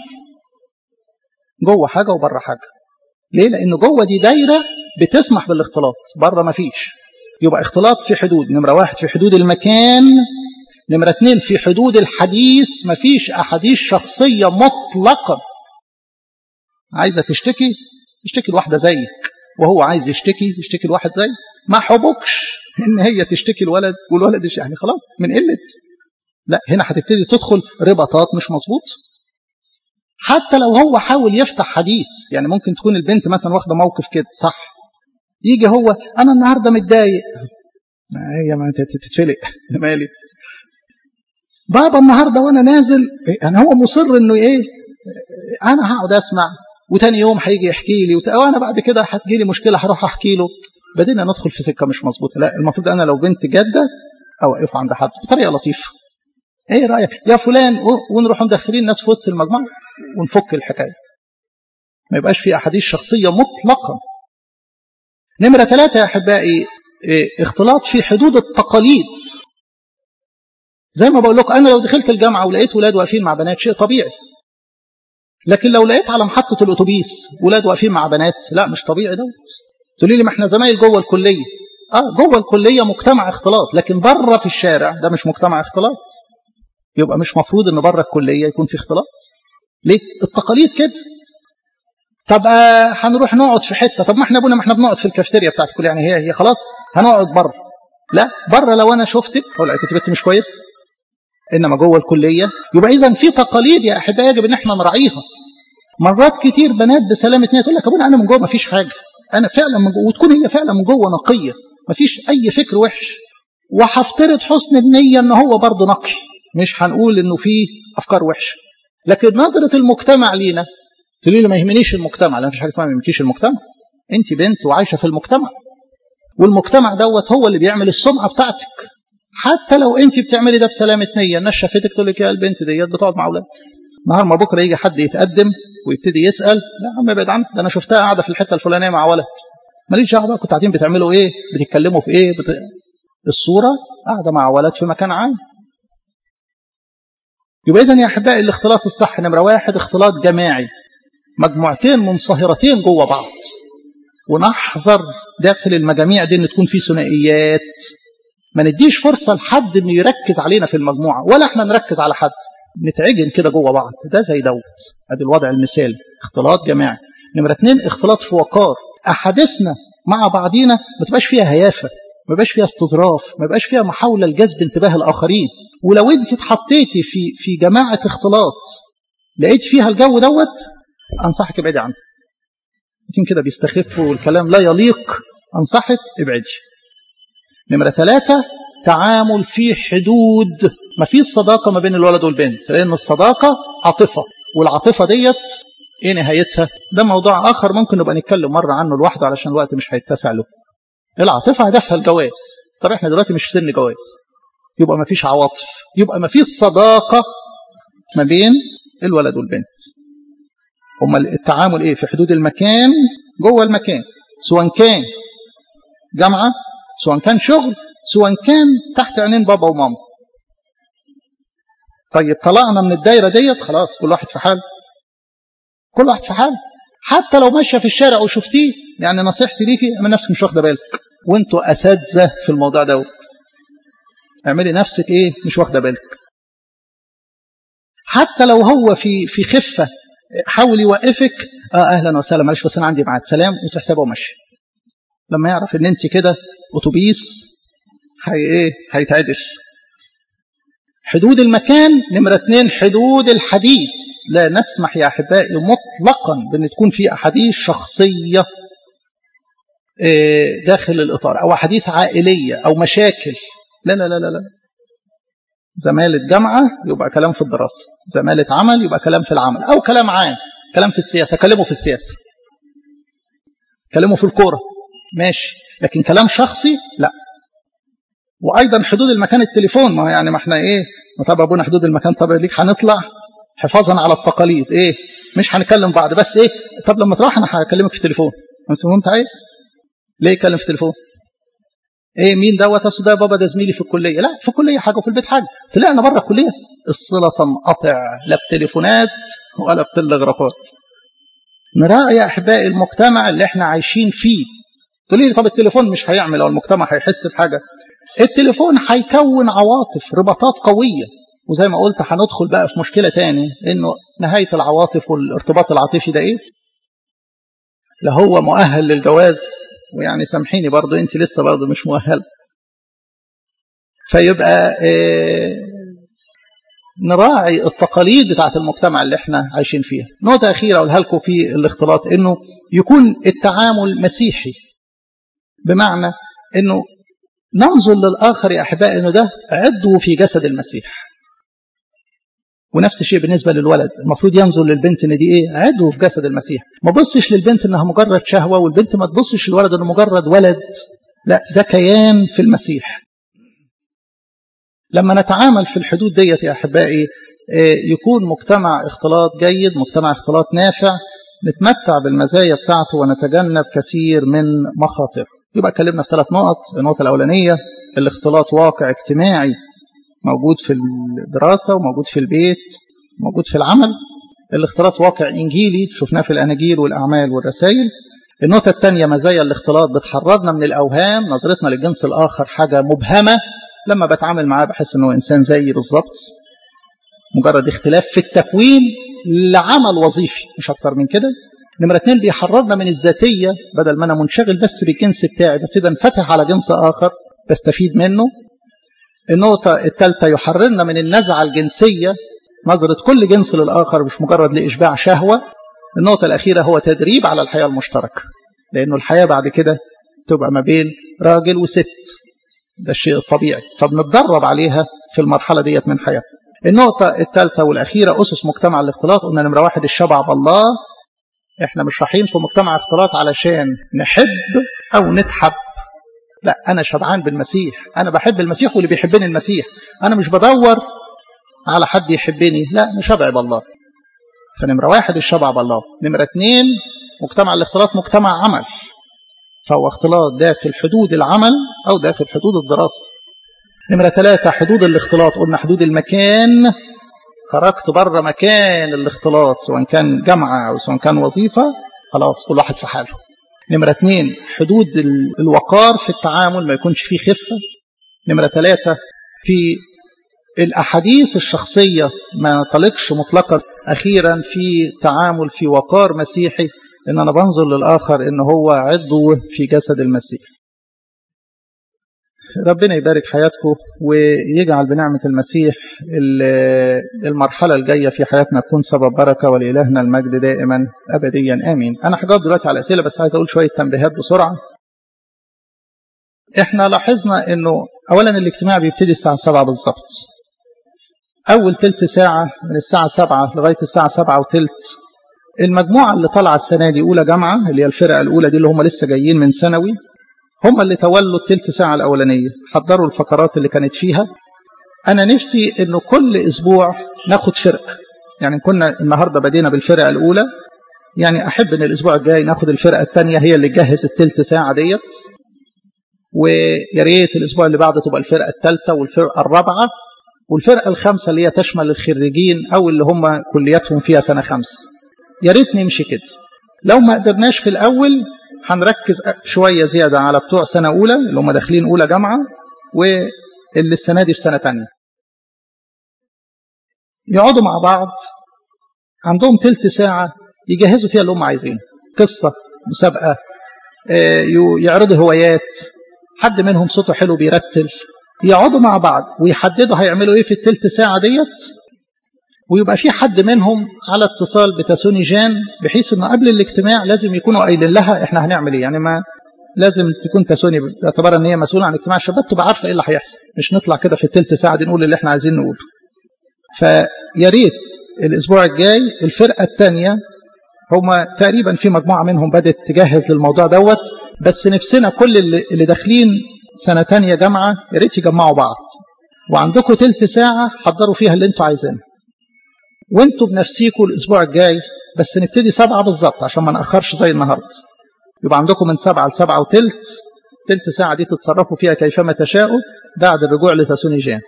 جوه حاجه وبره حاجه ليه لان جوه دي دايره بتسمح بالاختلاط بره ما فيش يبقى اختلاط في حدود نمره واحد في حدود المكان نمرة اتنين في حدود الحديث مفيش أحاديث شخصية مطلقا عايزة تشتكي تشتكي لواحدة زيك وهو عايز يشتكي يشتكي لواحد زي ما حبكش ان هي تشتكي الولد والولد يعني خلاص من قلة لا هنا هتبتدي تدخل رباطات مش مظبوط حتى لو هو حاول يفتح حديث يعني ممكن تكون البنت مثلا واخده موقف كده صح يجي هو انا النهارده متضايق هي ما تتفلق مالي بابا النهارده وانا نازل يعني هو مصر انه ايه انا هقعد اسمع وتاني يوم هيجي يحكي لي وت... وانا بعد كده هتجي لي مشكله هروح احكي له بدينا ندخل في سكه مش مظبوطه لا المفروض انا لو بنت جاده اوقف عند حد بطريقه لطيفه ايه رايك يا فلان ونروح مدخلين الناس في وسط المجموعه ونفك الحكايه ما يبقاش في احاديث شخصيه مطلقا نمره ثلاثة يا احبائي إيه اختلاط في حدود التقاليد زي ما بقول لكم انا لو دخلت الجامعه ولقيت ولاد واقفين مع بنات شيء طبيعي لكن لو لقيت على محطه الاتوبيس ولاد واقفين مع بنات لا مش طبيعي دوت تقولي لي ما احنا زمايل جوه الكليه اه جوه الكليه مجتمع اختلاط لكن بره في الشارع ده مش مجتمع اختلاط يبقى مش مفروض ان بره الكليه يكون في اختلاط ليه التقاليد كده طب آه هنروح نقعد في حته طب ما احنا ابونا ما احنا بنقعد في الكافتيريا بتاعت الكليه يعني هي هي خلاص هنقعد بره لا بره لو انا شفتك اقول لك انت مش كويس انما جوه الكليه يبقى اذا في تقاليد يا احبائي يجب ان احنا نراعيها مرات كتير بنات بسلامه نيه تقول لك ابونا انا من جوه ما فيش حاجه انا فعلا من جوه وتكون هي فعلا من جوه نقيه ما فيش اي فكر وحش وهفترض حسن النيه ان هو برضه نقي مش هنقول انه في افكار وحشه لكن نظره المجتمع لينا تقولي لي ما يهمنيش المجتمع لا مفيش حاجه اسمها ما يهمكيش المجتمع انت بنت وعايشه في المجتمع والمجتمع دوت هو اللي بيعمل السمعه بتاعتك حتى لو انت بتعملي ده بسلامه نيه الناس شافتك تقول لك يا البنت ديت بتقعد مع اولاد نهار ما بكره يجي حد يتقدم ويبتدي يسال لا يا عم ابعد عنك ده انا شفتها قاعده في الحته الفلانيه مع ولد ماليش دعوه بقى كنتوا قاعدين بتعملوا ايه بتتكلموا في ايه بت... الصوره قاعده مع ولد في مكان عام يبقى اذا يا احبائي الاختلاط الصح نمره واحد اختلاط جماعي مجموعتين منصهرتين جوه بعض ونحذر داخل المجاميع دي ان تكون في ثنائيات ما نديش فرصة لحد انه يركز علينا في المجموعة ولا احنا نركز على حد نتعجن كده جوه بعض ده زي دوت ادي الوضع المثالي اختلاط جماعي نمرة اتنين اختلاط في وقار احاديثنا مع بعضينا ما تبقاش فيها هيافه ما يبقاش فيها استظراف ما يبقاش فيها محاوله لجذب انتباه الاخرين ولو انت اتحطيتي في في جماعه اختلاط لقيت فيها الجو دوت انصحك ابعدي عنه انتين كده بيستخفوا والكلام لا يليق انصحك ابعدي نمره ثلاثة تعامل في حدود ما فيش صداقة ما بين الولد والبنت لأن الصداقة عاطفة والعاطفة ديت ايه نهايتها ده موضوع آخر ممكن نبقى نتكلم مرة عنه لوحده علشان الوقت مش هيتسع له العاطفة هدفها الجواز طب احنا دلوقتي مش في سن جواز يبقى ما فيش عواطف يبقى ما فيش صداقة ما بين الولد والبنت هما التعامل ايه في حدود المكان جوه المكان سواء كان جامعة سواء كان شغل سواء كان تحت عينين بابا وماما طيب طلعنا من الدايرة ديت خلاص كل واحد في حاله كل واحد في حاله حتى لو ماشيه في الشارع وشفتيه يعني نصيحتي ليكي من نفسك مش واخده بالك وانتوا اساتذه في الموضوع دوت اعملي نفسك ايه مش واخده بالك حتى لو هو في في خفه حاول يوقفك اه اهلا وسهلا معلش بس انا عندي ميعاد سلام وتحسبه ومشي لما يعرف ان انت كده اتوبيس هي ايه هيتعدل حدود المكان نمرة اثنين حدود الحديث لا نسمح يا أحبائي مطلقا بأن تكون في أحاديث شخصية داخل الإطار أو أحاديث عائلية أو مشاكل لا لا لا لا, لا. زمالة جامعة يبقى كلام في الدراسة زمالة عمل يبقى كلام في العمل أو كلام عام كلام في السياسة كلمه في السياسة كلمه في الكورة ماشي لكن كلام شخصي لا وايضا حدود المكان التليفون ما يعني ما احنا ايه طب ابونا حدود المكان طب ليك هنطلع حفاظا على التقاليد ايه مش هنكلم بعض بس ايه طب لما تروح انا هكلمك في التليفون انت فهمت ايه ليه يكلم في التليفون ايه مين دوت اصل ده بابا ده زميلي في الكليه لا في الكليه حاجه وفي البيت حاجه طلعنا بره الكليه الصله تنقطع لا بتليفونات ولا بتلغرافات نراعي يا احبائي المجتمع اللي احنا عايشين فيه تقولي لي طب التليفون مش هيعمل او المجتمع هيحس بحاجه التليفون هيكون عواطف رباطات قوية وزي ما قلت هندخل بقى في مشكلة تاني انه نهاية العواطف والارتباط العاطفي ده ايه لا هو مؤهل للجواز ويعني سامحيني برضو انت لسه برضو مش مؤهل فيبقى إيه نراعي التقاليد بتاعت المجتمع اللي احنا عايشين فيها نقطة أخيرة أقولها لكم في الاختلاط انه يكون التعامل مسيحي بمعنى انه ننظر للآخر يا أحبائي أنه ده عضو في جسد المسيح ونفس الشيء بالنسبة للولد المفروض ينظر للبنت ان دي ايه عضو في جسد المسيح ما بصش للبنت انها مجرد شهوة والبنت ما تبصش للولد انه مجرد ولد لا ده كيان في المسيح لما نتعامل في الحدود ديت يا أحبائي يكون مجتمع اختلاط جيد مجتمع اختلاط نافع نتمتع بالمزايا بتاعته ونتجنب كثير من مخاطره يبقى اتكلمنا في ثلاث نقط النقطة الأولانية الاختلاط واقع اجتماعي موجود في الدراسة وموجود في البيت موجود في العمل الاختلاط واقع إنجيلي شفناه في الأناجيل والأعمال والرسائل النقطة الثانية مزايا الاختلاط بتحررنا من الأوهام نظرتنا للجنس الآخر حاجة مبهمة لما بتعامل معاه بحس أنه إنسان زيي بالظبط مجرد اختلاف في التكوين لعمل وظيفي مش أكتر من كده نمرة اتنين بيحررنا من الذاتية بدل ما أنا منشغل بس بالجنس بتاعي ببتدي انفتح على جنس آخر بستفيد منه النقطة الثالثة يحررنا من النزعة الجنسية نظرة كل جنس للآخر مش مجرد لإشباع شهوة النقطة الأخيرة هو تدريب على الحياة المشتركة لأنه الحياة بعد كده تبقى ما بين راجل وست ده الشيء الطبيعي فبنتدرب عليها في المرحلة ديت من حياتنا النقطة الثالثة والأخيرة أسس مجتمع الاختلاط قلنا نمرة واحد الشبع بالله احنا مش رايحين في مجتمع اختلاط علشان نحب او نتحب لا انا شبعان بالمسيح انا بحب المسيح واللي بيحبني المسيح انا مش بدور على حد يحبني لا انا شبع بالله فنمرة واحد الشبع بالله نمرة اتنين مجتمع الاختلاط مجتمع عمل فهو اختلاط داخل حدود العمل او داخل حدود الدراسة نمرة ثلاثة حدود الاختلاط قلنا حدود المكان خرجت بره مكان الاختلاط سواء كان جامعة أو سواء كان وظيفة خلاص كل واحد في حاله نمرة اثنين حدود الوقار في التعامل ما يكونش فيه خفة نمرة ثلاثة في الأحاديث الشخصية ما تلقش مطلقا أخيرا في تعامل في وقار مسيحي إن أنا بنظر للآخر إن هو عضو في جسد المسيح ربنا يبارك حياتكم ويجعل بنعمة المسيح المرحلة الجاية في حياتنا تكون سبب بركة ولإلهنا المجد دائما أبديا آمين أنا هجاوب دلوقتي على الأسئلة بس عايز أقول شوية تنبيهات بسرعة احنا لاحظنا انه اولا الاجتماع بيبتدي الساعة 7 بالظبط اول تلت ساعة من الساعة 7 لغاية الساعة 7 وتلت المجموعة اللي طالعة السنة دي اولى جامعة اللي هي الفرقة الاولى دي اللي هم لسه جايين من ثانوي هم اللي تولوا التلت ساعة الاولانية حضروا الفقرات اللي كانت فيها انا نفسي انه كل اسبوع ناخد فرقة يعني كنا النهاردة بدينا بالفرقة الاولى يعني احب ان الاسبوع الجاي ناخد الفرقة الثانية هي اللي تجهز التلت ساعة ديت ويا ريت الاسبوع اللي بعده تبقى الفرقه الثالثه والفرقه الرابعه والفرقه الخامسه اللي هي تشمل الخريجين او اللي هم كلياتهم فيها سنه خمس يا ريت نمشي كده لو ما قدرناش في الاول هنركز شويه زياده على بتوع سنه اولى اللي هم داخلين اولى جامعه واللي السنه دي في سنه ثانيه يقعدوا مع بعض عندهم تلت ساعه يجهزوا فيها اللي هم عايزينه قصه مسابقه يعرضوا هوايات حد منهم صوته حلو بيرتل يقعدوا مع بعض ويحددوا هيعملوا ايه في التلت ساعة ديت ويبقى في حد منهم على اتصال بتسوني جان بحيث انه قبل الاجتماع لازم يكونوا قايلين لها احنا هنعمل ايه يعني ما لازم تكون تسوني باعتبار ان هي مسؤوله عن اجتماع الشباب تبقى عارفه ايه اللي هيحصل مش نطلع كده في التلت ساعه دي نقول اللي احنا عايزين نقوله فيا ريت الاسبوع الجاي الفرقه الثانيه هم تقريبا في مجموعه منهم بدات تجهز للموضوع دوت بس نفسنا كل اللي, اللي داخلين سنه تانية جامعه يا ريت يجمعوا بعض وعندكم تلت ساعه حضروا فيها اللي انتوا عايزينه وانتوا بنفسيكم الاسبوع الجاي بس نبتدي سبعة بالظبط عشان ما نأخرش زي النهاردة يبقى عندكم من سبعة لسبعة وتلت تلت ساعة دي تتصرفوا فيها كيفما تشاءوا بعد الرجوع لتسوني جان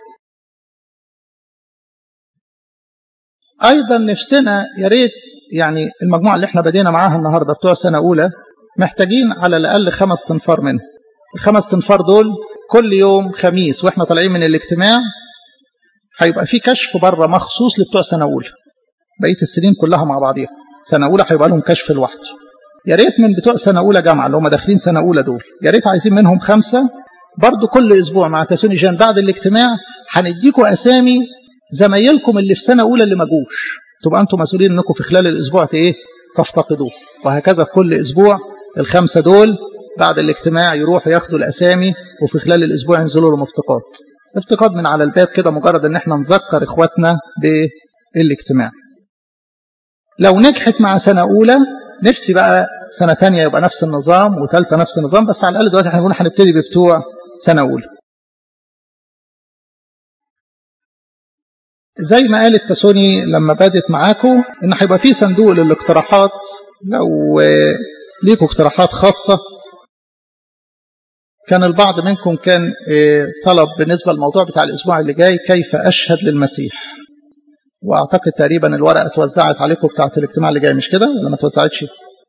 أيضا نفسنا يا ريت يعني المجموعة اللي احنا بدينا معاها النهاردة بتوع سنة أولى محتاجين على الأقل خمس تنفار منهم الخمس تنفار دول كل يوم خميس واحنا طالعين من الاجتماع هيبقى في كشف بره مخصوص لبتوع سنه اولى بقيه السنين كلها مع بعضيها سنه اولى هيبقى لهم كشف لوحده يا ريت من بتوع سنه اولى جامعه اللي هم داخلين سنه اولى دول يا ريت عايزين منهم خمسه برضو كل اسبوع مع تسوني جان بعد الاجتماع هنديكم اسامي زمايلكم اللي في سنه اولى اللي ما جوش تبقى انتم مسؤولين انكم في خلال الاسبوع ايه تفتقدوه وهكذا في كل اسبوع الخمسه دول بعد الاجتماع يروحوا ياخدوا الاسامي وفي خلال الاسبوع ينزلوا لهم افتقاد افتقاد من على الباب كده مجرد ان احنا نذكر اخواتنا بالاجتماع لو نجحت مع سنة أولى نفسي بقى سنة تانية يبقى نفس النظام وثالثة نفس النظام بس على الأقل دلوقتي احنا بنقول هنبتدي ببتوع سنة أولى زي ما قالت تسوني لما بدت معاكم ان هيبقى في صندوق للاقتراحات لو ليكوا اقتراحات خاصة كان البعض منكم كان طلب بالنسبة للموضوع بتاع الأسبوع اللي جاي كيف أشهد للمسيح وأعتقد تقريبا الورقة اتوزعت عليكم بتاعة الاجتماع اللي جاي مش كده ولا ما اتوزعتش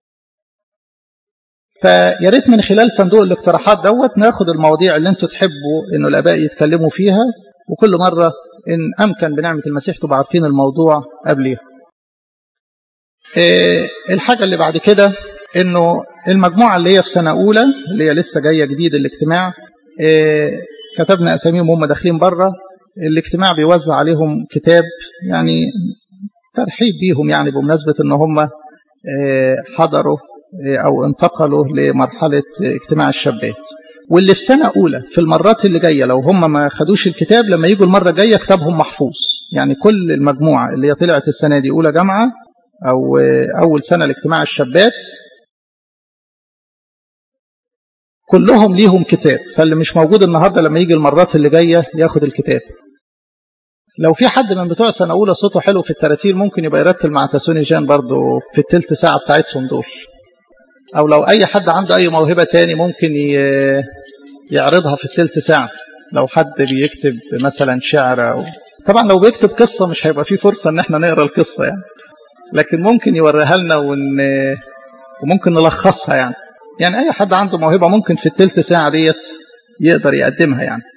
فيا ريت من خلال صندوق الاقتراحات دوت ناخد المواضيع اللي انتوا تحبوا انه الاباء يتكلموا فيها وكل مرة ان امكن بنعمة المسيح تبقوا عارفين الموضوع قبليها الحاجة اللي بعد كده انه المجموعة اللي هي في سنة أولى اللي هي لسه جاية جديد الاجتماع اه كتبنا أساميهم وهم داخلين بره الاجتماع بيوزع عليهم كتاب يعني ترحيب بيهم يعني بمناسبة ان هم اه حضروا اه أو انتقلوا لمرحلة اجتماع الشابات واللي في سنة أولى في المرات اللي جاية لو هم ما خدوش الكتاب لما يجوا المرة الجاية كتابهم محفوظ يعني كل المجموعة اللي هي طلعت السنة دي أولى جامعة أو أول سنة لاجتماع الشابات كلهم ليهم كتاب فاللي مش موجود النهارده لما يجي المرات اللي جايه ياخد الكتاب لو في حد من بتوع سنه اولى صوته حلو في التراتيل ممكن يبقى يرتل مع تسوني جان برضو في التلت ساعه بتاعتهم دول او لو اي حد عنده اي موهبه تاني ممكن يعرضها في التلت ساعه لو حد بيكتب مثلا شعر أو طبعا لو بيكتب قصه مش هيبقى في فرصه ان احنا نقرا القصه يعني لكن ممكن يوريها لنا ون... وممكن نلخصها يعني يعني أي حد عنده موهبة ممكن في التلت ساعة ديت يقدر يقدمها يعني